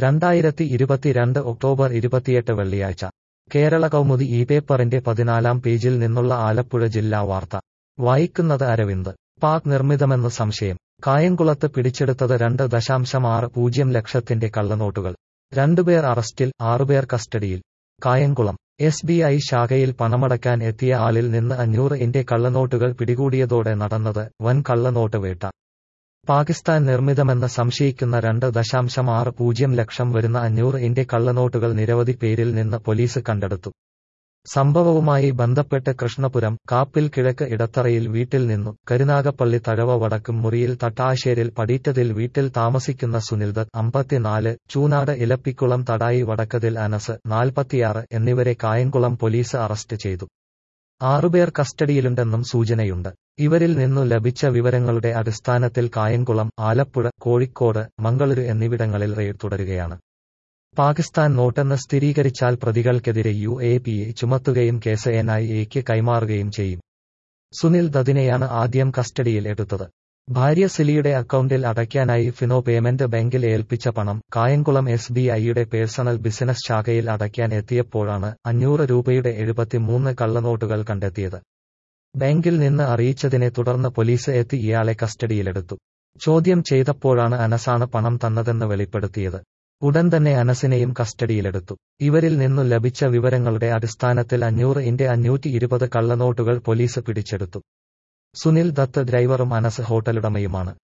രണ്ടായിരത്തി ഇരുപത്തിരണ്ട് ഒക്ടോബർ ഇരുപത്തിയെട്ട് വെള്ളിയാഴ്ച കേരള കൗമുദി ഈ പേപ്പറിന്റെ പതിനാലാം പേജിൽ നിന്നുള്ള ആലപ്പുഴ ജില്ലാ വാർത്ത വായിക്കുന്നത് അരവിന്ദ് പാക് നിർമ്മിതമെന്ന് സംശയം കായംകുളത്ത് പിടിച്ചെടുത്തത് രണ്ട് ദശാംശം ആറ് പൂജ്യം ലക്ഷത്തിന്റെ കള്ളനോട്ടുകൾ രണ്ടുപേർ അറസ്റ്റിൽ ആറുപേർ കസ്റ്റഡിയിൽ കായംകുളം എസ് ബി ഐ ശാഖയിൽ പണമടയ്ക്കാൻ എത്തിയ ആളിൽ നിന്ന് അഞ്ഞൂറ് ഇന്ത്യ കള്ളനോട്ടുകൾ പിടികൂടിയതോടെ നടന്നത് വൻ കള്ളനോട്ട് വേട്ട പാകിസ്ഥാൻ നിർമ്മിതമെന്ന് സംശയിക്കുന്ന രണ്ട് ദശാംശം ആറ് പൂജ്യം ലക്ഷം വരുന്ന അഞ്ഞൂറ് ഇന്ത്യ കള്ളനോട്ടുകൾ നിരവധി പേരിൽ നിന്ന് പോലീസ് കണ്ടെടുത്തു സംഭവവുമായി ബന്ധപ്പെട്ട് കൃഷ്ണപുരം കാപ്പിൽ കിഴക്ക് ഇടത്തറയിൽ വീട്ടിൽ നിന്നു കരുനാഗപ്പള്ളി തഴവ വടക്കും മുറിയിൽ തട്ടാശ്ശേരിൽ പടീറ്റതിൽ വീട്ടിൽ താമസിക്കുന്ന സുനിൽദത്ത് അമ്പത്തിനാല് ചൂനാട് ഇലപ്പിക്കുളം തടായി വടക്കതിൽ അനസ് നാൽപ്പത്തിയാറ് എന്നിവരെ കായംകുളം പോലീസ് അറസ്റ്റ് ചെയ്തു ആറുപേർ കസ്റ്റഡിയിലുണ്ടെന്നും സൂചനയുണ്ട് ഇവരിൽ നിന്നു ലഭിച്ച വിവരങ്ങളുടെ അടിസ്ഥാനത്തിൽ കായംകുളം ആലപ്പുഴ കോഴിക്കോട് മംഗളൂരു എന്നിവിടങ്ങളിൽ റെയ്ഡ് തുടരുകയാണ് പാകിസ്ഥാൻ നോട്ടെന്ന് സ്ഥിരീകരിച്ചാൽ പ്രതികൾക്കെതിരെ യു എ പി എ ചുമത്തുകയും കേസ് എൻ ഐ എക്ക് കൈമാറുകയും ചെയ്യും സുനിൽ ദത്തിനെയാണ് ആദ്യം കസ്റ്റഡിയിൽ എടുത്തത് ഭാര്യ സിലിയുടെ അക്കൗണ്ടിൽ അടയ്ക്കാനായി ഫിനോ പേയ്മെന്റ് ബാങ്കിൽ ഏൽപ്പിച്ച പണം കായംകുളം എസ് ബി ഐയുടെ പേഴ്സണൽ ബിസിനസ് ശാഖയിൽ അടയ്ക്കാൻ എത്തിയപ്പോഴാണ് അഞ്ഞൂറ് രൂപയുടെ എഴുപത്തിമൂന്ന് കള്ളനോട്ടുകൾ കണ്ടെത്തിയത് ബാങ്കിൽ നിന്ന് അറിയിച്ചതിനെ തുടർന്ന് പോലീസ് എത്തി ഇയാളെ കസ്റ്റഡിയിലെടുത്തു ചോദ്യം ചെയ്തപ്പോഴാണ് അനസാണ് പണം തന്നതെന്ന് വെളിപ്പെടുത്തിയത് ഉടൻ തന്നെ അനസിനെയും കസ്റ്റഡിയിലെടുത്തു ഇവരിൽ നിന്നു ലഭിച്ച വിവരങ്ങളുടെ അടിസ്ഥാനത്തിൽ അഞ്ഞൂറ് ഇന്ത്യ അഞ്ഞൂറ്റി ഇരുപത് കള്ളനോട്ടുകൾ പോലീസ് പിടിച്ചെടുത്തു സുനിൽ ദത്ത് ഡ്രൈവറും അനസ് ഹോട്ടലുടമയുമാണ്